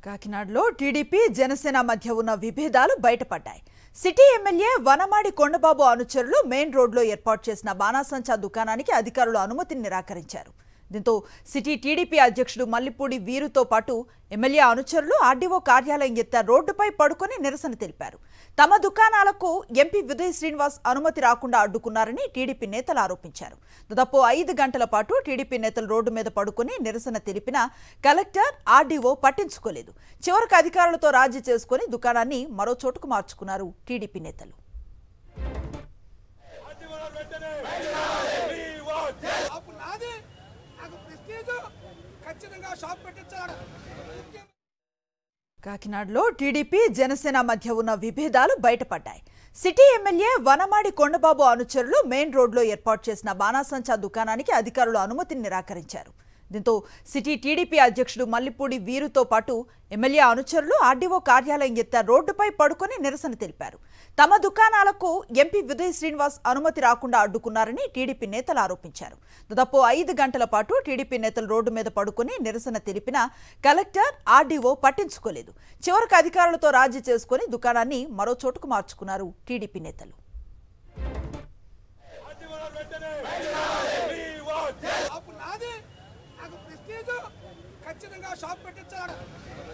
కాకినాడలో టీడీపీ జనసేన మధ్య ఉన్న విభేదాలు బయటపడ్డాయి సిటీ ఎమ్మెల్యే వనమాడి కొండబాబు అనుచరులు మెయిన్ రోడ్లో ఏర్పాటు చేసిన బాణాసంచా దుకాణానికి అధికారులు అనుమతిని నిరాకరించారు దీంతో సిటీ టీడీపీ అధ్యక్షుడు మల్లిపూడి వీరుతో పాటు ఎమ్మెల్యే అనుచరులు ఆర్డీఓ కార్యాలయం ఎత్త రోడ్డుపై పడుకొని నిరసన తెలిపారు తమ దుకాణాలకు ఎంపీ విజయ్ శ్రీనివాస్ అనుమతి రాకుండా అడ్డుకున్నారని టీడీపీ నేతలు ఆరోపించారు దాదాపు ఐదు గంటల పాటు టీడీపీ నేతలు రోడ్డు మీద పడుకొని నిరసన తెలిపినా కలెక్టర్ ఆర్డీఓ పట్టించుకోలేదు చివరికి అధికారులతో రాజీ చేసుకుని దుకాణాన్ని మరో చోటుకు మార్చుకున్నారు టీడీపీ నేతలు షాపు నాది నాకు ప్రెస్టీజ్ ఖచ్చితంగా షాప్ పెట్టించాడు కాకినాడలో టీడీపీ జనసేన మధ్య ఉన్న విభేదాలు బయటపడ్డాయి సిటీ ఎమ్మెల్యే వనమాడి కొండబాబు అనుచరులు మెయిన్ రోడ్లో ఏర్పాటు చేసిన బాణాసంచా దుకాణానికి అధికారులు అనుమతిని నిరాకరించారు దీంతో సిటీ టీడీపీ అధ్యక్షుడు మల్లిపూడి వీరుతో పాటు ఎమ్మెల్యే అనుచరులు ఆర్డీఓ కార్యాలయం ఎత్త రోడ్డుపై పడుకొని నిరసన తెలిపారు తమ దుకాణాలకు ఎంపీ విజయ్ శ్రీనివాస్ అనుమతి రాకుండా అడ్డుకున్నారని టీడీపీ నేతలు ఆరోపించారు దాదాపు ఐదు గంటల పాటు టీడీపీ నేతలు రోడ్డు మీద పడుకొని నిరసన తెలిపినా కలెక్టర్ ఆర్డీఓ పట్టించుకోలేదు చివరికి అధికారులతో రాజీ చేసుకుని దుకాణాన్ని మరో చోటుకు మార్చుకున్నారు టీడీపీ నేతలు షాపు నాది నాకు ప్రెస్టీజ్ ఖచ్చితంగా షాప్ పెట్టించాడు